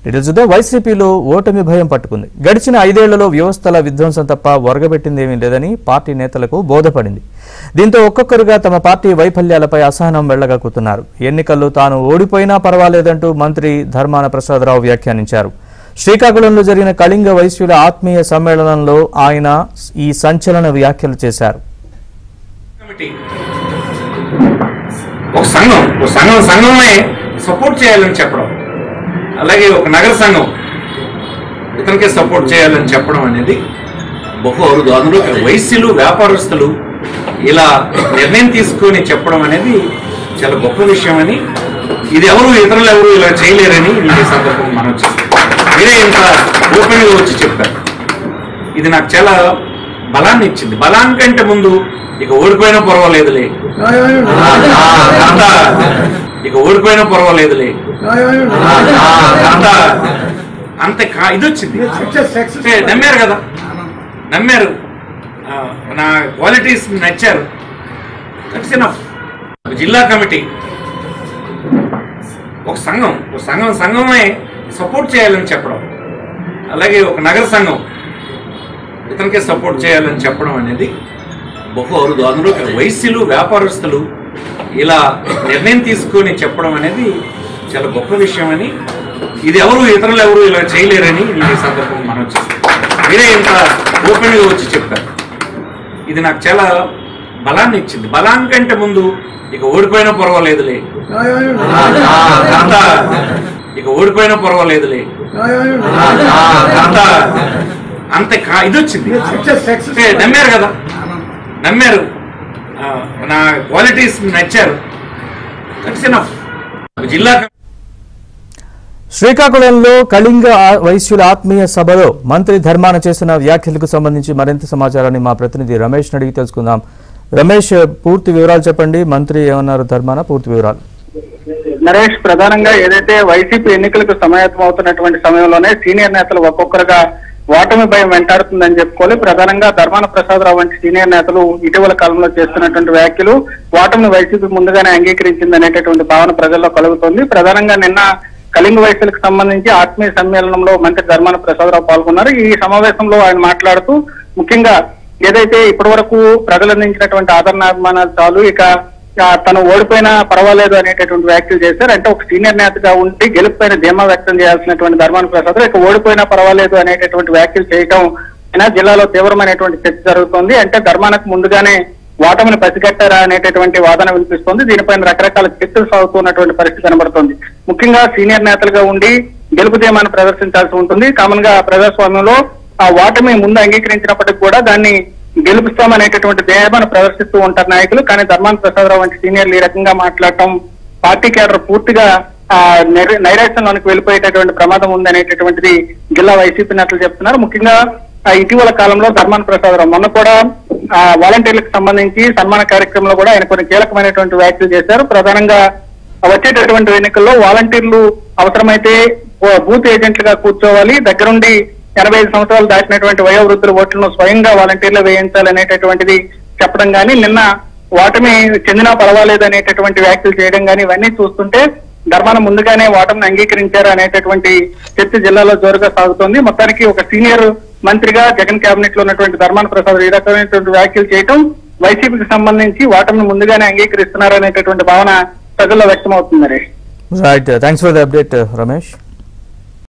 details చూద్దాం వైసీపీలో ఓటమి భయం పట్టుకుంది గడిచిన ఐదేళ్లలో వ్యవస్థల విధ్వంసం తప్ప ఒరగబెట్టిందేమీ లేదని పార్టీ నేతలకు బోధపడింది దీంతో ఒక్కొక్కరుగా తమ పార్టీ వైఫల్యాలపై అసహనం వెళ్లగక్కుతున్నారు ఎన్నికల్లో తాను ఓడిపోయినా పర్వాలేదంటూ మంత్రి ధర్మాన ప్రసాదరావు వ్యాఖ్యానించారు శ్రీకాకుళంలో జరిగిన కళింగ వైశ్యుల ఆత్మీయ సమ్మేళనంలో ఆయన ఈ సంచలన వ్యాఖ్యలు చేశారు కమిటీ ఒక సంఘం ఒక సంఘం సంఘమే సపోర్ట్ చేయాలని చెప్పడం అలాగే ఒక నగర సంఘం ఇతనికే సపోర్ట్ చేయాలని చెప్పడం అనేది బహు అరుదు అందులో వైశ్యులు వ్యాపారస్తులు ఇలా నిర్ణయం తీసుకొని చెప్పడం అనేది చాలా గొప్ప విషయం అని ఇది ఎవరు ఇతరులు ఎవరు ఇలా చేయలేరని ఈ సందర్భం మనం చేస్తాం మీరే ఇంత ఓపెన్గా వచ్చి చెప్పారు ఇది నాకు చాలా బలాన్ని ఇచ్చింది బలానికంటే ముందు ఇక ఓడిపోయినా పర్వాలేదులే అంతా ఇక ఓడిపోయినా పర్వాలేదులే అంతా అంత కా- ఇది వచ్చింది అంటే నమ్మారు కదా నమ్మారు ఆ, నా క్వాలిటీస్ నచ్చారు దట్స్ ఎనఫ్ జిల్లా కమిటీ ఒక సంఘం ఒక సంఘం సంఘమే సపోర్ట్ చేయాలని చెప్పడం అలాగే ఒక నగర సంఘం ఇతనికే సపోర్ట్ చేయాలని చెప్పడం అనేది బహు అరుదు అందులో వైశ్యులు వ్యాపారస్తులు ఇలా నిర్ణయం తీసుకొని చెప్పడం అనేది చాలా గొప్ప విషయం అని ఇది ఎవరు ఇతరులు ఎవరు ఇలా చేయలేరని ఈ సందర్భం మనం చేస్తాం మీరే ఇంత ఓపెన్గా వచ్చి చెప్పారు ఇది నాకు చాలా బలాన్ని ఇచ్చింది బలానికంటే ముందు ఇక ఓడిపోయినా పర్వాలేదులే అంతా ఇక ఓడిపోయినా పర్వాలేదులే అంతా అంత కా- ఇది వచ్చింది అంటే నమ్మారు కదా నమ్మారు ఆ, నా క్వాలిటీస్ నచ్చారు దట్స్ ఎనఫ్ జిల్లా శ్రీకాకుళంలో కళింగ ఆ- వైశ్యుల ఆత్మీయ సభలో మంత్రి ధర్మాన చేసిన వ్యాఖ్యలకు సంబంధించి మరింత సమాచారాన్ని మా ప్రతినిధి రమేష్ అడిగి తెలుసుకుందాం రమేష్ పూర్తి వివరాలు చెప్పండి మంత్రి ఏమన్నారు ధర్మాన పూర్తి వివరాలు నరేష్ ప్రధానంగా ఏదైతే వైసీపీ ఎన్నికలకు సమాయత్తం అవుతున్నటువంటి సమయంలోనే సీనియర్ నేతలు ఒక్కొక్కరుగా ఓటమి భయం వెంటాడుతుందని చెప్పుకోవాలి ప్రధానంగా ధర్మాన ప్రసాదరావు వంటి సీనియర్ నేతలు ఇటీవల కాలంలో చేస్తున్నటువంటి వ్యాఖ్యలు ఓటమిని వైసీపీ ముందుగానే అంగీకరించింది అనేటటువంటి భావన ప్రజల్లో కలుగుతోంది ప్రధానంగా నిన్న కళింగ వయసులకు సంబంధించి ఆత్మీయ సమ్మేళనంలో మంత్రి ధర్మాన ప్రసాదరావు పాల్గొన్నారు ఈ సమావేశంలో ఆయన మాట్లాడుతూ ముఖ్యంగా ఏదైతే ఇప్పటి వరకు ప్రజలు అందించినటువంటి ఆదరణాభిమానాలు చాలు ఇక ఆ, తను ఓడిపోయినా పర్వాలేదు అనేటటువంటి వ్యాఖ్యలు చేశారు అంటే ఒక సీనియర్ నేతగా ఉండి గెలుపుపైన ధీమా వ్యక్తం చేయాల్సినటువంటి ధర్మాన ప్రసాద్ ఇక ఓడిపోయినా పర్వాలేదు అనేటటువంటి వ్యాఖ్యలు చేయటం అయినా జిల్లాలో తీవ్రమైనటువంటి చర్చ జరుగుతోంది అంటే ధర్మానికి ముందుగానే ఓటమిని పసిగట్టారా అనేటటువంటి వాదన వినిపిస్తోంది దీనిపైన రకరకాల చర్చలు సాగుతున్నటువంటి పరిస్థితి కనబడుతోంది ముఖ్యంగా సీనియర్ నేతలుగా ఉండి గెలుపు ధీమాన్ని ప్రదర్శించాల్సి ఉంటుంది కామన్ గా ప్రజాస్వామ్యంలో ఆ ఓటమి ముందు అంగీకరించినప్పటికీ కూడా దాన్ని గెలుపుస్తామనేటటువంటి ధైర్యాన్ని ప్రదర్శిస్తూ ఉంటారు నాయకులు కానీ ధర్మాన ప్రసాదరావు వంటి సీనియర్లు ఈ రకంగా మాట్లాడటం పార్టీ కేడర్ పూర్తిగా ఆ నైర- నైరాశ్యంలోనికి వెళ్ళిపోయేటటువంటి ప్రమాదం ఉందనేటటువంటిది జిల్లా వైసీపీ నేతలు చెప్తున్నారు ముఖ్యంగా ఆ ఇటీవల కాలంలో ధర్మాన ప్రసాదరావు మొన్న కూడా ఆ వాలంటీర్లకు సంబంధించి సన్మాన కార్యక్రమంలో కూడా ఆయన కొన్ని కీలకమైనటువంటి వ్యాఖ్యలు చేశారు ప్రధానంగా వచ్చేటటువంటి ఎన్నికల్లో వాలంటీర్లు అవసరమైతే ఓ బూత్ ఏజెంట్లుగా కూర్చోవాలి దగ్గరుండి ఎనభై ఐదు సంవత్సరాలు దాటినటువంటి వయోవృద్ధుల ఓట్లను స్వయంగా వాలంటీర్లు వేయించాలనేటటువంటిది చెప్పడం కానీ నిన్న ఓటమి చెందినా పర్వాలేదు అనేటటువంటి వ్యాఖ్యలు చేయడం కానీ ఇవన్నీ చూస్తుంటే ధర్మాన ముందుగానే ఓటమిని అంగీకరించారు అనేటటువంటి చర్చ జిల్లాలో జోరుగా సాగుతోంది మొత్తానికి ఒక సీనియర్ మంత్రిగా జగన్ కేబినెట్ లో ఉన్నటువంటి ధర్మాన ప్రసాద్ ఈ రకమైనటువంటి వ్యాఖ్యలు చేయటం వైసీపీకి సంబంధించి ఓటమిని ముందుగానే అంగీకరిస్తున్నారు అనేటటువంటి భావన ప్రజల్లో వ్యక్తమవుతుంది Naresh right thanks for the update Ramesh